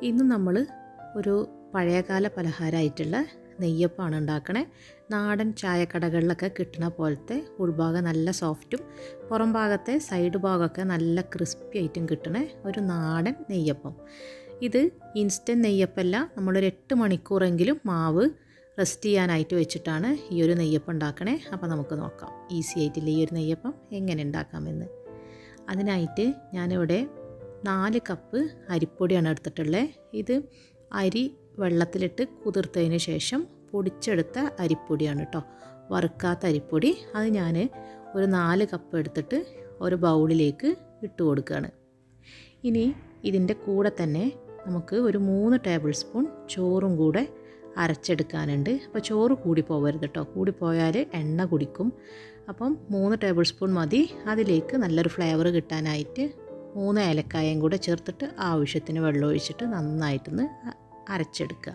ഇന്ന് നമ്മൾ ഒരു പഴയകാല പലഹാരമായിട്ടുള്ള നെയ്യപ്പമാണ് ഉണ്ടാക്കണേ നാടൻ ചായക്കടകളിലൊക്കെ കിട്ടുന്ന പോലത്തെ ഉൾഭാഗം നല്ല സോഫ്റ്റും പുറം ഭാഗത്തെ സൈഡ് ഭാഗമൊക്കെ നല്ല ക്രിസ്പി ആയിട്ടും കിട്ടണ ഒരു നാടൻ നെയ്യപ്പം ഇത് ഇൻസ്റ്റൻറ്റ് നെയ്യപ്പമല്ല നമ്മളൊരു എട്ട് മണിക്കൂറെങ്കിലും മാവ് റെസ്റ്റ് ചെയ്യാനായിട്ട് വെച്ചിട്ടാണ് ഈ ഒരു നെയ്യപ്പം ഉണ്ടാക്കണേ അപ്പോൾ നമുക്ക് നോക്കാം ഈസി ആയിട്ടില്ല ഈ ഒരു നെയ്യപ്പം എങ്ങനെ ഉണ്ടാക്കാമെന്ന് അതിനായിട്ട് ഞാനിവിടെ നാല് കപ്പ് അരിപ്പൊടിയാണ് എടുത്തിട്ടുള്ളത് ഇത് അരി വെള്ളത്തിലിട്ട് കുതിർത്തതിന് ശേഷം പൊടിച്ചെടുത്ത അരിപ്പൊടിയാണ് കേട്ടോ വറുക്കാത്ത അരിപ്പൊടി അത് ഞാൻ ഒരു നാല് കപ്പ് എടുത്തിട്ട് ഒരു ബൗളിലേക്ക് ഇട്ട് കൊടുക്കുകയാണ് ഇനി ഇതിൻ്റെ കൂടെ തന്നെ നമുക്ക് ഒരു മൂന്ന് ടേബിൾ സ്പൂൺ ചോറും കൂടെ അരച്ചെടുക്കാനുണ്ട് അപ്പോൾ ചോറ് കൂടി പോകരുത് കേട്ടോ കൂടി പോയാൽ എണ്ണ കുടിക്കും അപ്പം മൂന്ന് ടേബിൾ സ്പൂൺ മതി അതിലേക്ക് നല്ലൊരു ഫ്ലേവർ കിട്ടാനായിട്ട് മൂന്ന് ഏലക്കായയും കൂടെ ചേർത്തിട്ട് ആവശ്യത്തിന് വെള്ളം ഒഴിച്ചിട്ട് നന്നായിട്ടൊന്ന് അരച്ചെടുക്കുക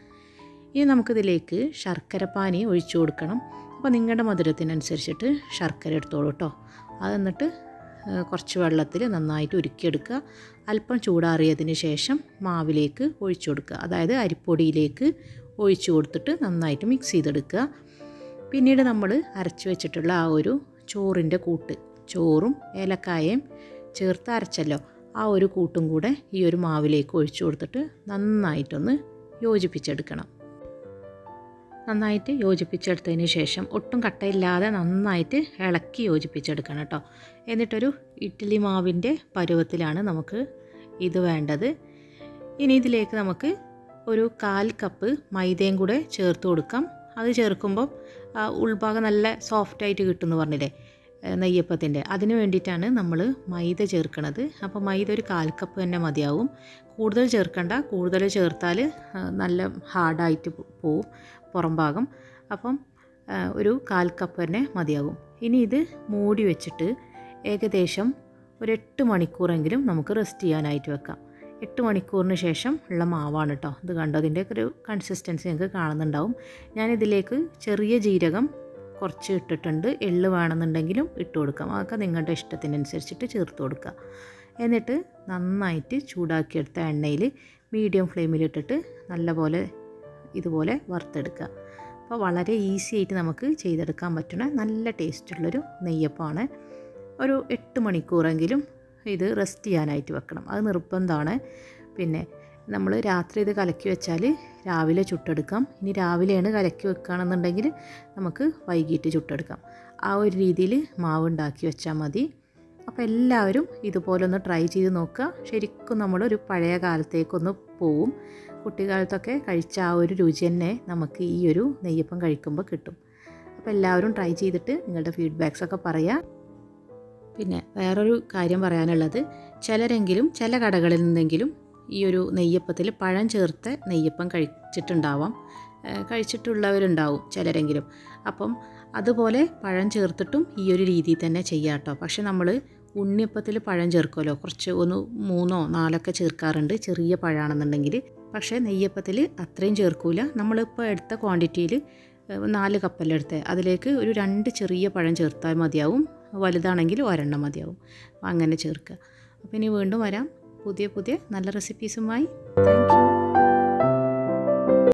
ഇനി നമുക്കിതിലേക്ക് ശർക്കരപ്പാനി ഒഴിച്ചു കൊടുക്കണം അപ്പോൾ നിങ്ങളുടെ മധുരത്തിനനുസരിച്ചിട്ട് ശർക്കര എടുത്തോളൂ കേട്ടോ അത് എന്നിട്ട് കുറച്ച് വെള്ളത്തിൽ നന്നായിട്ട് ഉരുക്കിയെടുക്കുക അല്പം ചൂടാറിയതിന് ശേഷം മാവിലേക്ക് ഒഴിച്ചു കൊടുക്കുക അതായത് അരിപ്പൊടിയിലേക്ക് ഒഴിച്ചു കൊടുത്തിട്ട് നന്നായിട്ട് മിക്സ് ചെയ്തെടുക്കുക പിന്നീട് നമ്മൾ അരച്ച് വെച്ചിട്ടുള്ള ആ ഒരു ചോറിൻ്റെ കൂട്ട് ചോറും ഏലക്കായയും ചേർത്ത് അരച്ചല്ലോ ആ ഒരു കൂട്ടും കൂടെ ഈ ഒരു മാവിലേക്ക് ഒഴിച്ചു കൊടുത്തിട്ട് നന്നായിട്ടൊന്ന് യോജിപ്പിച്ചെടുക്കണം നന്നായിട്ട് യോജിപ്പിച്ചെടുത്തതിന് ശേഷം ഒട്ടും കട്ടയില്ലാതെ നന്നായിട്ട് ഇളക്കി യോജിപ്പിച്ചെടുക്കണം കേട്ടോ എന്നിട്ടൊരു ഇഡ്ഡലി മാവിൻ്റെ പരുവത്തിലാണ് നമുക്ക് ഇത് വേണ്ടത് ഇനി ഇതിലേക്ക് നമുക്ക് ഒരു കാൽ കപ്പ് മൈദയും കൂടെ ചേർത്ത് കൊടുക്കാം അത് ചേർക്കുമ്പം ഉൾഭാഗം നല്ല സോഫ്റ്റായിട്ട് കിട്ടുമെന്ന് പറഞ്ഞില്ലേ നെയ്യപ്പത്തിൻ്റെ അതിന് വേണ്ടിയിട്ടാണ് നമ്മൾ മൈദ ചേർക്കണത് അപ്പോൾ മൈദ ഒരു കാൽ കപ്പ് തന്നെ മതിയാവും കൂടുതൽ ചേർക്കണ്ട കൂടുതൽ ചേർത്താൽ നല്ല ഹാർഡായിട്ട് പോവും പുറം ഭാഗം അപ്പം ഒരു കാൽ കപ്പ് തന്നെ മതിയാകും ഇനി ഇത് മൂടി വെച്ചിട്ട് ഏകദേശം ഒരു എട്ട് മണിക്കൂറെങ്കിലും നമുക്ക് റെസ്റ്റ് ചെയ്യാനായിട്ട് വെക്കാം എട്ട് മണിക്കൂറിന് ശേഷം ഉള്ള മാവാണ് കേട്ടോ ഇത് കണ്ടോ അതിൻ്റെ ഒരു കൺസിസ്റ്റൻസി നിങ്ങൾക്ക് കാണുന്നുണ്ടാവും ഞാനിതിലേക്ക് ചെറിയ ജീരകം കുറച്ച് ഇട്ടിട്ടുണ്ട് എള്ള് വേണമെന്നുണ്ടെങ്കിലും ഇട്ട് കൊടുക്കാം അതൊക്കെ നിങ്ങളുടെ ഇഷ്ടത്തിനനുസരിച്ചിട്ട് ചേർത്ത് കൊടുക്കുക എന്നിട്ട് നന്നായിട്ട് ചൂടാക്കിയെടുത്ത എണ്ണയിൽ മീഡിയം ഫ്ലെയിമിലിട്ടിട്ട് നല്ലപോലെ ഇതുപോലെ വറുത്തെടുക്കുക അപ്പോൾ വളരെ ഈസി ആയിട്ട് നമുക്ക് ചെയ്തെടുക്കാൻ പറ്റുന്ന നല്ല ടേസ്റ്റുള്ളൊരു നെയ്യപ്പമാണ് ഒരു എട്ട് മണിക്കൂറെങ്കിലും ഇത് റെസ്റ്റ് ചെയ്യാനായിട്ട് വെക്കണം അത് നിർബന്ധമാണ് പിന്നെ നമ്മൾ രാത്രി ഇത് കലക്കി വെച്ചാൽ രാവിലെ ചുട്ടെടുക്കാം ഇനി രാവിലെയാണ് കലക്കി വെക്കുകയാണെന്നുണ്ടെങ്കിൽ നമുക്ക് വൈകിട്ട് ചുട്ടെടുക്കാം ആ ഒരു രീതിയിൽ മാവ് ഉണ്ടാക്കി വെച്ചാൽ മതി അപ്പോൾ എല്ലാവരും ഇതുപോലെ ഒന്ന് ട്രൈ ചെയ്ത് നോക്കുക ശരിക്കും നമ്മളൊരു പഴയ കാലത്തേക്കൊന്ന് പോവും കുട്ടിക്കാലത്തൊക്കെ കഴിച്ച ആ ഒരു രുചി തന്നെ നമുക്ക് ഈ ഒരു നെയ്യപ്പം കഴിക്കുമ്പോൾ കിട്ടും അപ്പോൾ എല്ലാവരും ട്രൈ ചെയ്തിട്ട് നിങ്ങളുടെ ഫീഡ്ബാക്സൊക്കെ പറയുക പിന്നെ വേറൊരു കാര്യം പറയാനുള്ളത് ചിലരെങ്കിലും ചില കടകളിൽ നിന്നെങ്കിലും ഈ ഒരു നെയ്യപ്പത്തിൽ പഴം ചേർത്ത് നെയ്യപ്പം കഴിച്ചിട്ടുണ്ടാവാം കഴിച്ചിട്ടുള്ളവരുണ്ടാവും ചിലരെങ്കിലും അപ്പം അതുപോലെ പഴം ചേർത്തിട്ടും ഈ ഒരു രീതിയിൽ തന്നെ ചെയ്യാം കേട്ടോ പക്ഷെ നമ്മൾ ഉണ്ണിയപ്പത്തിൽ പഴം ചേർക്കുമല്ലോ കുറച്ച് ഒന്ന് മൂന്നോ നാലൊക്കെ ചേർക്കാറുണ്ട് ചെറിയ പഴമാണെന്നുണ്ടെങ്കിൽ പക്ഷേ നെയ്യപ്പത്തിൽ അത്രയും ചേർക്കൂല നമ്മളിപ്പോൾ എടുത്ത ക്വാണ്ടിറ്റിയിൽ നാല് കപ്പല്ല എടുത്തത് അതിലേക്ക് ഒരു രണ്ട് ചെറിയ പഴം ചേർത്താൽ മതിയാവും വലുതാണെങ്കിൽ ഒരെണ്ണം മതിയാവും അങ്ങനെ ചേർക്കുക അപ്പോൾ ഇനി വീണ്ടും വരാം പുതിയ പുതിയ നല്ല റെസിപ്പീസുമായി താങ്ക് യു